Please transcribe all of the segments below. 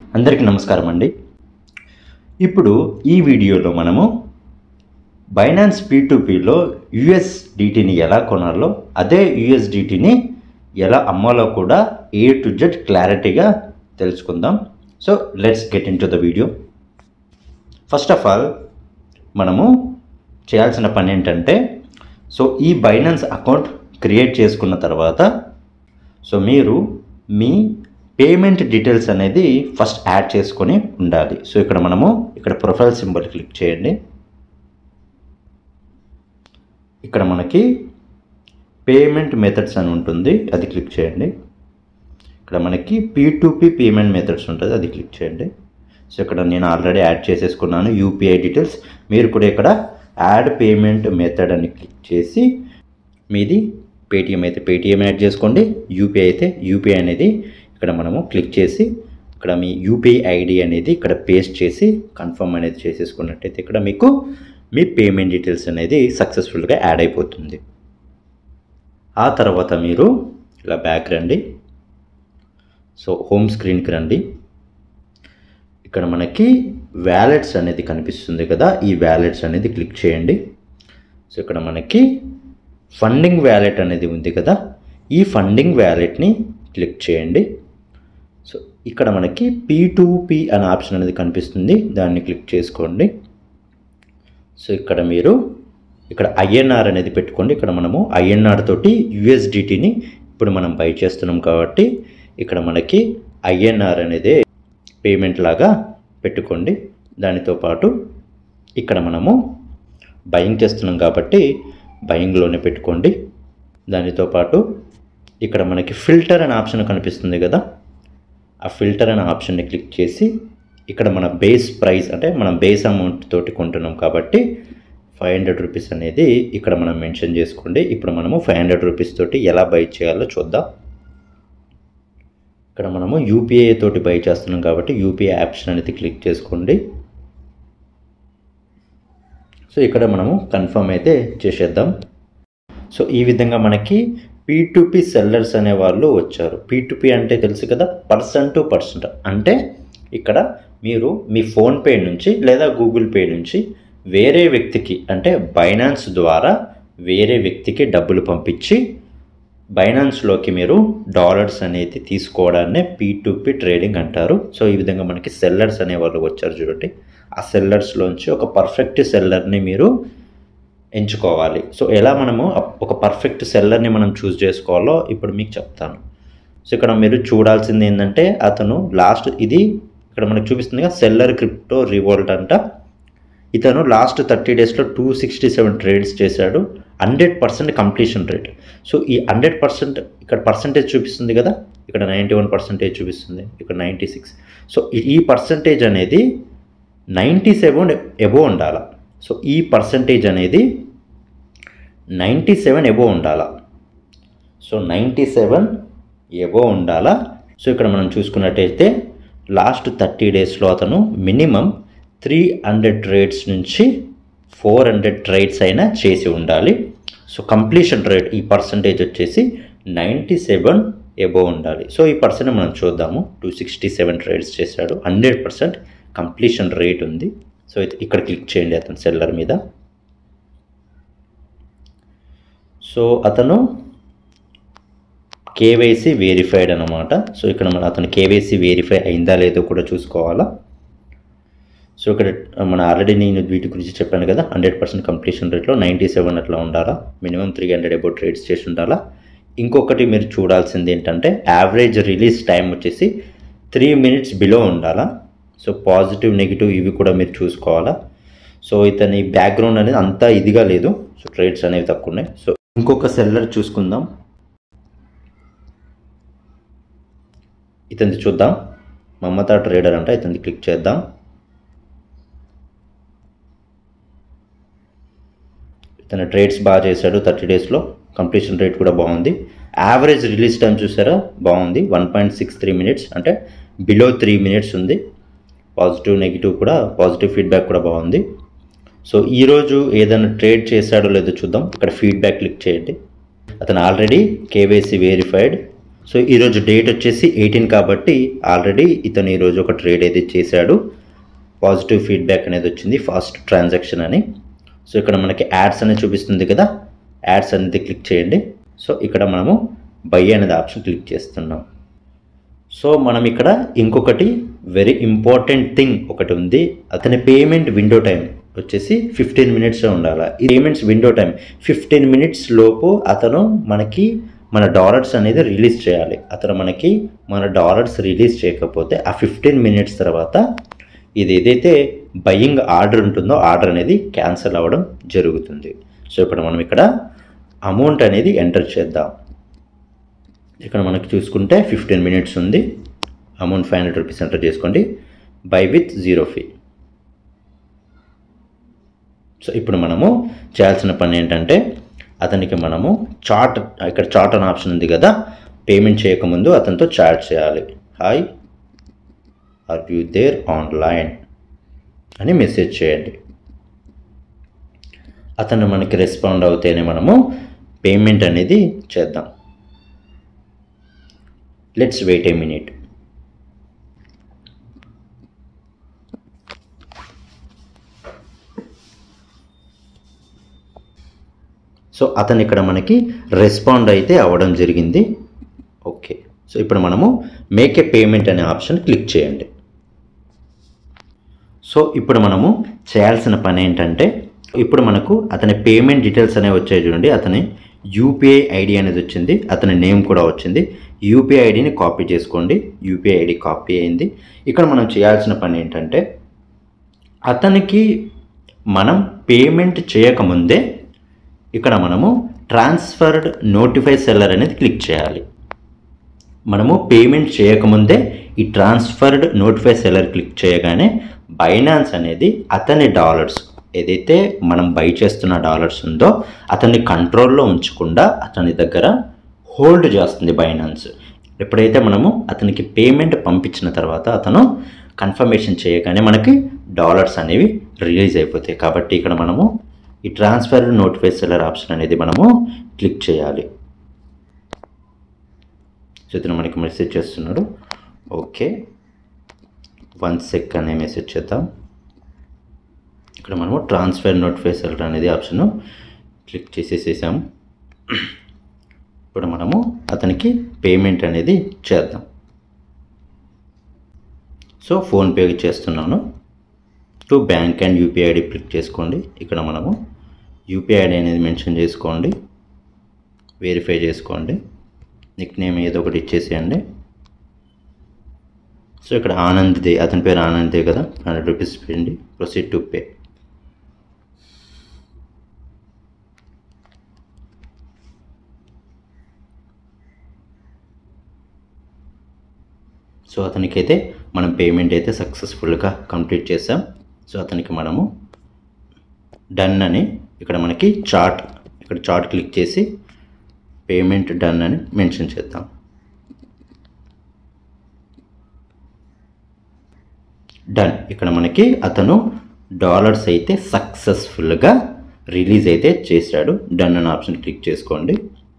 అందరికీ నమస్కారం అండి ఇప్పుడు ఈ వీడియోలో మనము బైనాన్స్ పీటుపీలో యుఎస్డిటీని ఎలా కొనాలో అదే యుఎస్డిటీని ఎలా అమ్మాలో కూడా ఏ టు జెడ్ క్లారిటీగా తెలుసుకుందాం so let's get into the video first of all మనము చేయాల్సిన పని ఏంటంటే సో ఈ బైనాన్స్ అకౌంట్ క్రియేట్ చేసుకున్న తర్వాత సో మీరు మీ పేమెంట్ డీటెయిల్స్ అనేది ఫస్ట్ యాడ్ చేసుకొని ఉండాలి సో ఇక్కడ మనము ఇక్కడ ప్రొఫైల్ సింబల్ క్లిక్ చేయండి ఇక్కడ మనకి పేమెంట్ మెథడ్స్ అని ఉంటుంది అది క్లిక్ చేయండి ఇక్కడ మనకి P to P payment methods ఉంటుంది అది క్లిక్ చేయండి సో ఇక్కడ నేను ఆల్రెడీ యాడ్ చేసేసుకున్నాను యూపీఐ డీటెయిల్స్ మీరు కూడా ఇక్కడ యాడ్ పేమెంట్ మెథడ్ అని క్లిక్ చేసి మీది పేటిఎం అయితే పేటిఎం యాడ్ చేసుకోండి యూపీఐ అయితే యూపీఐ అనేది ఇక్కడ మనము క్లిక్ చేసి ఇక్కడ మీ యూపీఐ ఐడి అనేది ఇక్కడ పేస్ట్ చేసి కన్ఫర్మ్ అనేది చేసేసుకున్నట్టయితే ఇక్కడ మీకు మీ పేమెంట్ డీటెయిల్స్ అనేది సక్సెస్ఫుల్గా యాడ్ అయిపోతుంది ఆ తర్వాత మీరు ఇలా బ్యాక్ రండి సో హోమ్ స్క్రీన్కి రండి ఇక్కడ మనకి వ్యాలెట్స్ అనేది కనిపిస్తుంది కదా ఈ వ్యాలెట్స్ అనేది క్లిక్ చేయండి సో ఇక్కడ మనకి ఫండింగ్ వ్యాలెట్ అనేది ఉంది కదా ఈ ఫండింగ్ వ్యాలెట్ని క్లిక్ చేయండి సో ఇక్కడ మనకి పీ టు పీ అనే ఆప్షన్ అనేది కనిపిస్తుంది దాన్ని క్లిక్ చేసుకోండి సో ఇక్కడ మీరు ఇక్కడ ఐఎన్ఆర్ అనేది పెట్టుకోండి ఇక్కడ మనము ఐఎన్ఆర్ తోటి యుఎస్డిటీని ఇప్పుడు మనం బై చేస్తున్నాం కాబట్టి ఇక్కడ మనకి ఐఎన్ఆర్ అనేది పేమెంట్ లాగా పెట్టుకోండి దానితో పాటు ఇక్కడ మనము బయింగ్ చేస్తున్నాం కాబట్టి బయింగ్లోనే పెట్టుకోండి దానితో పాటు ఇక్కడ మనకి ఫిల్టర్ అనే ఆప్షన్ కనిపిస్తుంది కదా ఆ ఫిల్టర్ అనే ఆప్షన్ని క్లిక్ చేసి ఇక్కడ మన బేస్ ప్రైస్ అంటే మనం బేస్ అమౌంట్ తోటి కొంటున్నాం కాబట్టి ఫైవ్ హండ్రెడ్ రూపీస్ అనేది ఇక్కడ మనం మెన్షన్ చేసుకోండి ఇప్పుడు మనము ఫైవ్ హండ్రెడ్ రూపీస్ తోటి ఎలా బై చేయాలో చూద్దాం ఇక్కడ మనము యూపీఐ తోటి బై చేస్తున్నాం కాబట్టి యూపీఐ ఆప్షన్ అనేది క్లిక్ చేసుకోండి సో ఇక్కడ మనము కన్ఫర్మ్ అయితే చేసేద్దాం సో ఈ విధంగా మనకి పీ సెల్లర్స్ అనే వాళ్ళు వచ్చారు పీ అంటే తెలుసు కదా పర్సన్ టు పర్సన్ అంటే ఇక్కడ మీరు మీ ఫోన్పే నుంచి లేదా గూగుల్ పే నుంచి వేరే వ్యక్తికి అంటే బైనాన్స్ ద్వారా వేరే వ్యక్తికి డబ్బులు పంపించి బైనాన్స్లోకి మీరు డాలర్స్ అనేది తీసుకోవడాన్నే పీ టు పీ ట్రేడింగ్ అంటారు సో ఈ విధంగా మనకి సెల్లర్స్ అనే వాళ్ళు వచ్చారు చూడండి ఆ సెల్లర్స్లోంచి ఒక పర్ఫెక్ట్ సెల్లర్ని మీరు ఎంచుకోవాలి సో ఎలా మనము ఒక పర్ఫెక్ట్ సెల్లర్ని మనం చూస్ చేసుకోవాలో ఇప్పుడు మీకు చెప్తాను సో ఇక్కడ మీరు చూడాల్సింది ఏంటంటే అతను లాస్ట్ ఇది ఇక్కడ మనకు చూపిస్తుంది కదా సెల్లర్ క్రిప్టో రివోల్ట్ అంట ఇతను లాస్ట్ థర్టీ డేస్లో టూ సిక్స్టీ సెవెన్ ట్రేడ్స్ చేశాడు hundred percent completion rate so ఈ హండ్రెడ్ పర్సెంట్ ఇక్కడ పర్సంటేజ్ చూపిస్తుంది కదా ఇక్కడ నైంటీ వన్ పర్సెంటేజ్ చూపిస్తుంది ఇక్కడ నైంటీ సిక్స్ సో ఈ పర్సంటేజ్ అనేది నైంటీ సెవెన్ ఎబో ఉండాలి సో ఈ పర్సంటేజ్ అనేది నైంటీ సెవెన్ ఎబో ఉండాలా సో నైంటీ సెవెన్ ఎబో ఉండాలా సో ఇక్కడ మనం చూసుకున్నట్టయితే లాస్ట్ థర్టీ డేస్లో అతను మినిమం త్రీ హండ్రెడ్ ట్రేడ్స్ నుంచి ఫోర్ హండ్రెడ్ ట్రేడ్స్ అయినా చేసి ఉండాలి సో కంప్లీషన్ రేట్ ఈ పర్సంటేజ్ వచ్చేసి నైంటీ సెవెన్ ఎబో ఉండాలి సో ఈ పర్సన్ మనం చూద్దాము టూ సిక్స్టీ సెవెన్ ట్రేడ్స్ చేశాడు హండ్రెడ్ పర్సెంట్ కంప్లీషన్ రేట్ ఉంది సో ఇక్కడ క్లిక్ చేయండి అతను సెల్లర్ మీద సో అతను కేవైసీ వెరిఫైడ్ అనమాట సో ఇక్కడ మన అతను కేవైసీ వెరిఫై అయిందా లేదో కూడా చూసుకోవాలా సో ఇక్కడ మన ఆల్రెడీ నేను వీటి గురించి చెప్పాను కదా హండ్రెడ్ పర్సెంట్ కంప్లీషన్ రేట్లో నైంటీ సెవెన్ అట్లా ఉండాలా minimum three hundred about trades చేసి ఉండాలా ఇంకొకటి మీరు చూడాల్సింది ఏంటంటే యావరేజ్ రిలీజ్ టైం వచ్చేసి త్రీ మినిట్స్ బిలో ఉండాలా సో పాజిటివ్ నెగిటివ్ ఇవి కూడా మీరు చూసుకోవాలా సో ఇతని బ్యాక్గ్రౌండ్ అనేది అంతా ఇదిగా లేదు సో ట్రేడ్స్ అనేవి తక్కువ ఉన్నాయి సో ఇంకొక సెల్లర్ చూసుకుందాం ఇతనిది చూద్దాం మమతా ట్రేడర్ అంట ఇతనిది క్లిక్ చేద్దాం ఇతను ట్రేడ్స్ బాగా చేశాడు థర్టీ డేస్లో కంప్లీషన్ రేట్ కూడా బాగుంది యావరేజ్ రిలీజ్ టైం చూసారా బాగుంది one point six three minutes అంటే బిలో త్రీ మినిట్స్ ఉంది పాజిటివ్ నెగిటివ్ కూడా పాజిటివ్ ఫీడ్బ్యాక్ కూడా బాగుంది సో ఈరోజు ఏదైనా ట్రేడ్ చేశాడో లేదో చూద్దాం ఇక్కడ ఫీడ్బ్యాక్ క్లిక్ చేయండి అతను ఆల్రెడీ కేవైసీ వెరిఫైడ్ సో ఈరోజు డేట్ వచ్చేసి ఎయిటీన్ కాబట్టి ఆల్రెడీ ఇతను ఈరోజు ఒక ట్రేడ్ అయితే చేశాడు పాజిటివ్ ఫీడ్బ్యాక్ అనేది వచ్చింది ఫాస్ట్ ట్రాన్సాక్షన్ అని సో ఇక్కడ మనకి యాడ్స్ అనేది చూపిస్తుంది కదా యాడ్స్ అనేది క్లిక్ చేయండి సో ఇక్కడ మనము బై అనేది ఆప్షన్ క్లిక్ చేస్తున్నాం సో మనం ఇక్కడ ఇంకొకటి వెరీ ఇంపార్టెంట్ థింగ్ ఒకటి ఉంది అతని పేమెంట్ విండో టైం వచ్చేసి ఫిఫ్టీన్ మినిట్స్ ఉండాలి ఈ payments window time fifteen minutes లోపు అతను మనకి మన డాలర్స్ అనేది రిలీజ్ చేయాలి అతను మనకి మన డాలర్స్ రిలీజ్ చేయకపోతే ఆ ఫిఫ్టీన్ మినిట్స్ తర్వాత ఇది ఏదైతే బయింగ్ ఆర్డర్ ఉంటుందో ఆర్డర్ అనేది క్యాన్సిల్ అవ్వడం జరుగుతుంది సో ఇప్పుడు మనం ఇక్కడ అమౌంట్ అనేది ఎంటర్ చేద్దాం ఇక్కడ మనకి చూసుకుంటే ఫిఫ్టీన్ మినిట్స్ ఉంది amount five hundred rupees enter చేసుకోండి buy with zero fee so ఇప్పుడు మనము చేయాల్సిన పని ఏంటంటే అతనికి మనము చార్ట్ ఇక్కడ చార్ట్ అనే ఆప్షన్ ఉంది కదా పేమెంట్ చేయకముందు అతనితో చాట్ చేయాలి hi are you there online అని మెసేజ్ చేయండి అతను మనకి రెస్పాండ్ అవుతేనే మనము పేమెంట్ అనేది చేద్దాం let's wait a minute so అతను ఇక్కడ మనకి రెస్పాండ్ అయితే అవ్వడం జరిగింది ఓకే సో ఇప్పుడు మనము మేక్ ఏ పేమెంట్ అనే ఆప్షన్ క్లిక్ చేయండి సో ఇప్పుడు మనము చేయాల్సిన పని ఏంటంటే ఇప్పుడు మనకు అతని పేమెంట్ డీటెయిల్స్ అనేవి వచ్చాయి చూడండి అతని యూపీఐ ఐడి అనేది వచ్చింది అతని నేమ్ కూడా వచ్చింది యూపీఐ ఐడిని కాపీ చేసుకోండి యూపీఐ ఐడి కాపీ అయింది ఇక్కడ మనం చేయాల్సిన పని ఏంటంటే అతనికి మనం పేమెంట్ చేయకముందే ఇక్కడ మనము ట్రాన్స్ఫర్డ్ నోటిఫై సెల్లర్ అనేది క్లిక్ చేయాలి మనము పేమెంట్ చేయకముందే ఈ ట్రాన్స్ఫర్డ్ నోటిఫై సెల్లర్ క్లిక్ చేయగానే బైనాన్స్ అనేది అతని డాలర్స్ ఏదైతే మనం బై చేస్తున్న డాలర్స్ ఉందో అతన్ని కంట్రోల్లో ఉంచకుండా అతని దగ్గర హోల్డ్ చేస్తుంది బైనాన్స్ ఎప్పుడైతే మనము అతనికి పేమెంట్ పంపించిన తర్వాత అతను కన్ఫర్మేషన్ చేయగానే మనకి డాలర్స్ అనేవి రిలీజ్ అయిపోతాయి కాబట్టి ఇక్కడ మనము ఈ ట్రాన్స్ఫర్ నోటిఫై సెల్లర్ ఆప్షన్ అనేది మనము క్లిక్ చేయాలి సో ఇతను మనకి మెసేజ్ చేస్తున్నాడు ఓకే వన్ సెక్ అనే మెసేజ్ చేద్దాం ఇక్కడ మనము ట్రాన్స్ఫర్ నోటిఫై సెల్లర్ అనేది ఆప్షన్ క్లిక్ చేసేసేసాము ఇప్పుడు మనము అతనికి పేమెంట్ అనేది చేద్దాం సో ఫోన్పే చేస్తున్నాను to bank and UPI ID click చేసుకోండి ఇక్కడ మనము యూపీఐ ఐడి అనేది మెన్షన్ చేసుకోండి వెరిఫై చేసుకోండి నిక్ నేమ్ ఏదో ఒకటి ఇచ్చేసేయండి సో ఇక్కడ ఆనంద్దే అతని పేరు ఆనంద్దే కదా హండ్రెడ్ రూపీస్ పేయండి ప్రొసీడ్ టు పే సో అతనికైతే మనం పేమెంట్ అయితే సక్సెస్ఫుల్గా కంప్లీట్ చేసాం సో అతనికి మనము డన్ అని ఇక్కడ మనకి చార్ట్ ఇక్కడ చార్ట్ క్లిక్ చేసి పేమెంట్ డన్ అని మెన్షన్ చేద్దాం డన్ ఇక్కడ మనకి అతను డాలర్స్ అయితే సక్సెస్ఫుల్గా రిలీజ్ అయితే చేశాడు డన్ అనే ఆప్షన్ క్లిక్ చేసుకోండి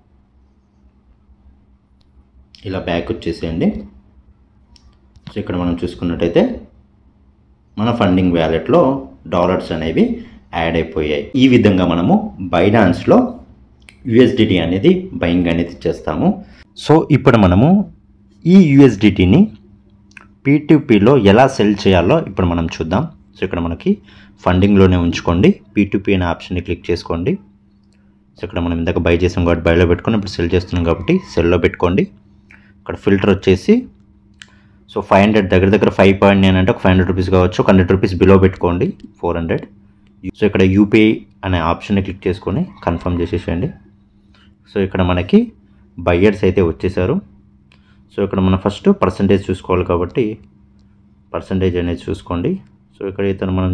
ఇలా బ్యాక్ వచ్చేసేయండి సో ఇక్కడ మనం చూసుకున్నట్టయితే మన ఫండింగ్ వ్యాలెట్లో డాలర్స్ అనేవి యాడ్ అయిపోయాయి ఈ విధంగా మనము బైడాన్స్లో యుఎస్డిటీ అనేది బయింగ్ అనేది చేస్తాము సో ఇప్పుడు మనము ఈ యుఎస్డిటీని పీటీపీలో ఎలా సెల్ చేయాలో ఇప్పుడు మనం చూద్దాం సో ఇక్కడ మనకి ఫండింగ్లోనే ఉంచుకోండి పీటీపీ అనే ఆప్షన్ని క్లిక్ చేసుకోండి సో ఇక్కడ మనం ఇందాక బై చేసాం కాబట్టి బైలో పెట్టుకొని ఇప్పుడు సెల్ చేస్తున్నాం కాబట్టి సెల్లో పెట్టుకోండి ఇక్కడ ఫిల్టర్ వచ్చేసి సో ఫైవ్ హండ్రెడ్ దగ్గర దగ్గర ఫైవ్ పాయింట్ నైన్ అంటే ఒక ఫైవ్ హండ్రెడ్ రూపీస్ కావచ్చు ఒక హండ్రెడ్ రూపీస్ బిలో పెట్టుకోండి ఫోర్ హండ్రెడ్ సో ఇక్కడ యూపీఐ అనే ఆప్షన్ని క్లిక్ చేసుకొని కన్ఫర్మ్ చేసేసేయండి సో ఇక్కడ మనకి బయ్యర్స్ అయితే వచ్చేసారు సో ఇక్కడ మనం ఫస్ట్ పర్సంటేజ్ చూసుకోవాలి కాబట్టి పర్సంటేజ్ అనేది చూసుకోండి సో ఇక్కడ ఇతను మనం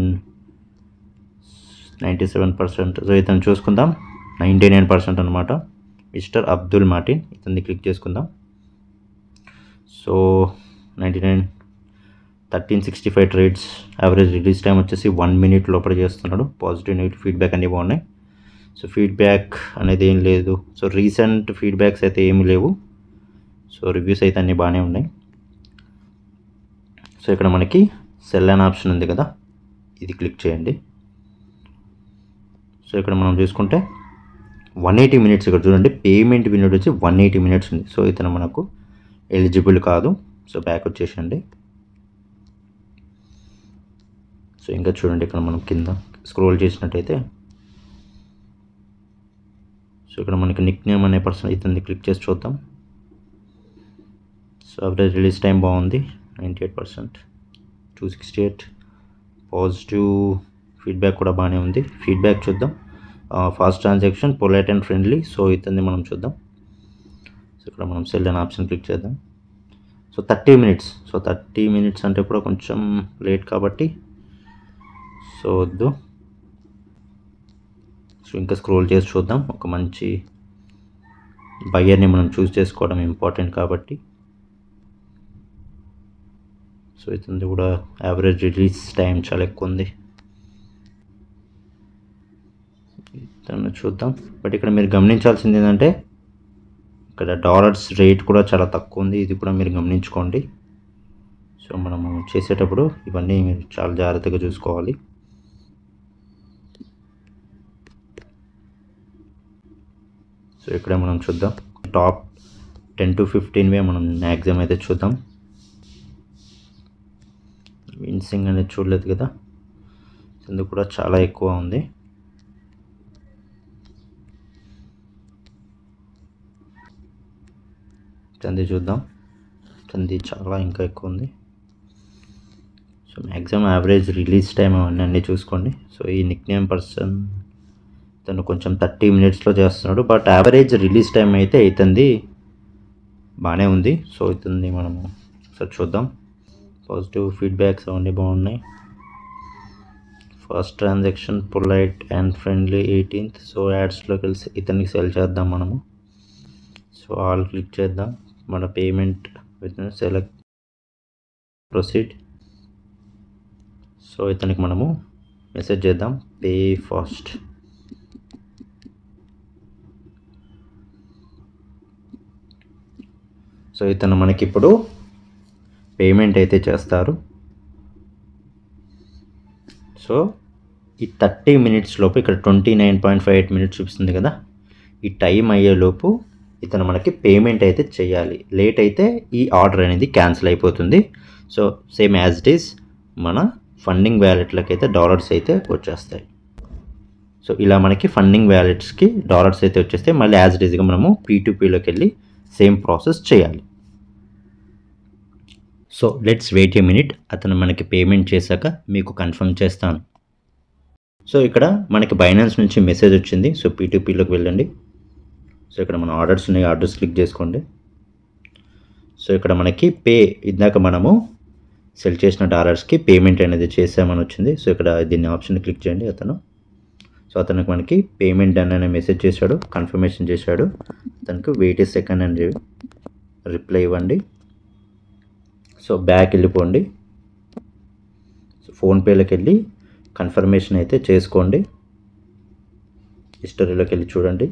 నైంటీ సెవెన్ పర్సెంట్ సో ఇతను చూసుకుందాం నైంటీ నైన్ పర్సెంట్ అనమాట మిస్టర్ అబ్దుల్ మార్టిన్ ఇతన్ని క్లిక్ చేసుకుందాం so ninety nine thirteen sixty five trades average release time వచ్చేసి వన్ మినిట్ లోపల చేస్తున్నాడు పాజిటివ్ నెగిటివ్ ఫీడ్బ్యాక్ అన్నీ బాగున్నాయి సో ఫీడ్బ్యాక్ అనేది ఏం లేదు సో రీసెంట్ ఫీడ్బ్యాక్స్ అయితే ఏమీ లేవు సో రివ్యూస్ అయితే అన్నీ బాగానే ఉన్నాయి సో ఇక్కడ మనకి సెల్ అనే ఆప్షన్ ఉంది కదా ఇది క్లిక్ చేయండి సో ఇక్కడ మనం చూసుకుంటే వన్ ఎయిటీ మినిట్స్ ఇక్కడ చూడండి పేమెంట్ పీరియడ్ వచ్చి వన్ ఎయిటీ మినిట్స్ ఉంది సో ఇతను మనకు ఎలిజిబుల్ కాదు సో బ్యాక్ వచ్చేసండి సో ఇంకా చూడండి ఇక్కడ మనం కింద స్క్రోల్ చేసినట్టయితే సో ఇక్కడ మనకి నిక్ నేమ్ అనే పర్సన్ ఇతన్ని క్లిక్ చేసి చూద్దాం సో అవరేజ్ రిలీజ్ టైం బాగుంది ninety eight percent two sixty eight positive feedback కూడా బాగానే ఉంది ఫీడ్బ్యాక్ చూద్దాం fast transaction polite and friendly so ఇతన్ని మనం చూద్దాం సో ఇక్కడ మనం సెల్ అనే ఆప్షన్ క్లిక్ చేద్దాం so thirty minutes so thirty minutes అంటే కూడా కొంచెం లేట్ కాబట్టి సో వద్దు సో ఇంకా స్క్రోల్ చేసి చూద్దాం ఒక మంచి బయ్యర్ని మనం చూస్ చేసుకోవడం ఇంపార్టెంట్ కాబట్టి సో ఇతనిది కూడా యావరేజ్ రిలీజ్ టైం చాలా ఎక్కువ ఉంది ఇతను చూద్దాం బట్ ఇక్కడ మీరు గమనించాల్సింది ఏంటంటే ఇక్కడ డాలర్స్ రేట్ కూడా చాలా తక్కువ ఉంది ఇది కూడా మీరు గమనించుకోండి సో మనము చేసేటప్పుడు ఇవన్నీ మీరు చాలా జాగ్రత్తగా చూసుకోవాలి సో ఇక్కడ మనం చూద్దాం టాప్ టెన్ టు ఫిఫ్టీన్వే మనం మ్యాక్సిమం అయితే చూద్దాం విన్సింగ్ అనేది చూడలేదు కదా ఇందుకు కూడా చాలా ఎక్కువ ఉంది తంది చూద్దాం తంది చాలా ఇంకా ఎక్కువ ఉంది so maximum average release time అవన్నీ అన్నీ చూసుకోండి సో ఈ నిక్ నేమ్ పర్సన్ తను కొంచెం థర్టీ మినిట్స్లో చేస్తున్నాడు బట్ యావరేజ్ రిలీజ్ టైం అయితే ఇతంది బాగానే ఉంది సో ఇతంది మనము ఒకసారి చూద్దాం పాజిటివ్ ఫీడ్బ్యాక్స్ అవన్నీ బాగున్నాయి first transaction polite and friendly eighteenth so యాడ్స్లోకి వెళ్ళి ఇతనికి సెల్ చేద్దాం మనము సో ఆల్ క్లిక్ చేద్దాం మన payment with select proceed so ఇతనికి మనము మెసేజ్ చేద్దాం పే ఫాస్ట్ సో ఇతను మనకి ఇప్పుడు పేమెంట్ అయితే చేస్తారు సో ఈ థర్టీ మినిట్స్ లోపు ఇక్కడ twenty nine point five eight minutes చూపిస్తుంది కదా ఈ టైం అయ్యేలోపు ఇతను మనకి పేమెంట్ అయితే చేయాలి లేట్ అయితే ఈ ఆర్డర్ అనేది క్యాన్సిల్ అయిపోతుంది so same as it is మన ఫండింగ్ వ్యాలెట్లకి అయితే డాలర్స్ అయితే వచ్చేస్తాయి సో ఇలా మనకి ఫండింగ్ వ్యాలెట్స్కి డాలర్స్ అయితే వచ్చేస్తే మళ్ళీ యాజ్ ఇట్ ఈస్గా మనము పీటుపీలోకి వెళ్ళి సేమ్ ప్రాసెస్ చేయాలి so let's wait a minute అతను మనకి పేమెంట్ చేశాక మీకు కన్ఫర్మ్ చేస్తాను సో ఇక్కడ మనకి బైనాన్స్ నుంచి మెసేజ్ వచ్చింది సో పీటీపీలోకి వెళ్ళండి సో ఇక్కడ మన ఆర్డర్స్ ఉన్నాయి ఆర్డర్స్ క్లిక్ చేసుకోండి సో ఇక్కడ మనకి పే ఇందాక మనము సెల్ చేసిన డాలర్స్కి పేమెంట్ అనేది చేసామని వచ్చింది సో ఇక్కడ దీన్ని ఆప్షన్ క్లిక్ చేయండి అతను సో అతనికి మనకి పేమెంట్ డన్ అనే మెసేజ్ చేశాడు కన్ఫర్మేషన్ చేశాడు అతనికి వెయిట్ ఏ సెకండ్ అని రిప్లై ఇవ్వండి సో బ్యాక్ వెళ్ళిపోండి సో ఫోన్పేలోకి వెళ్ళి కన్ఫర్మేషన్ అయితే చేసుకోండి హిస్టరీలోకి వెళ్ళి చూడండి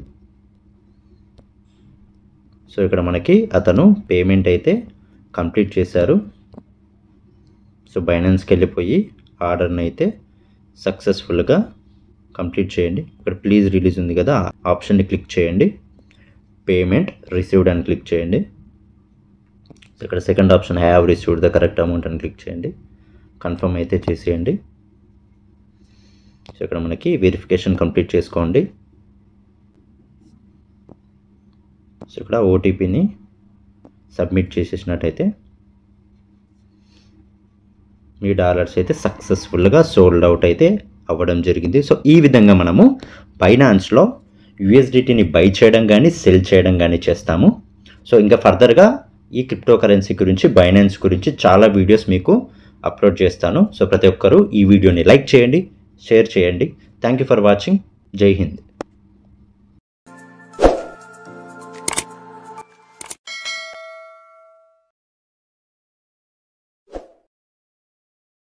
సో ఇక్కడ మనకి అతను పేమెంట్ అయితే కంప్లీట్ చేశారు సో బైనాన్స్కి వెళ్ళిపోయి ఆర్డర్ని అయితే సక్సెస్ఫుల్గా కంప్లీట్ చేయండి ఇక్కడ ప్లీజ్ రిలీజ్ ఉంది కదా ఆప్షన్ని క్లిక్ చేయండి పేమెంట్ రిసీవ్డ్ అని క్లిక్ చేయండి సో ఇక్కడ second option have received the correct amount అని క్లిక్ చేయండి కన్ఫర్మ్ అయితే చేసేయండి సో ఇక్కడ మనకి వెరిఫికేషన్ కంప్లీట్ చేసుకోండి సో ఇక్కడ ఓటీపీని సబ్మిట్ చేసేసినట్టయితే మీ డాలర్స్ అయితే సక్సెస్ఫుల్గా సోల్డ్ అవుట్ అయితే అవ్వడం జరిగింది సో ఈ విధంగా మనము బైనాన్స్లో యూఎస్డిటీని బై చేయడం కానీ సెల్ చేయడం కానీ చేస్తాము సో ఇంకా ఫర్దర్గా ఈ క్రిప్టో కరెన్సీ గురించి బైనాన్స్ గురించి చాలా వీడియోస్ మీకు అప్లోడ్ చేస్తాను సో ప్రతి ఒక్కరూ ఈ వీడియోని లైక్ చేయండి షేర్ చేయండి థ్యాంక్ యూ ఫర్ వాచింగ్ జై హింద్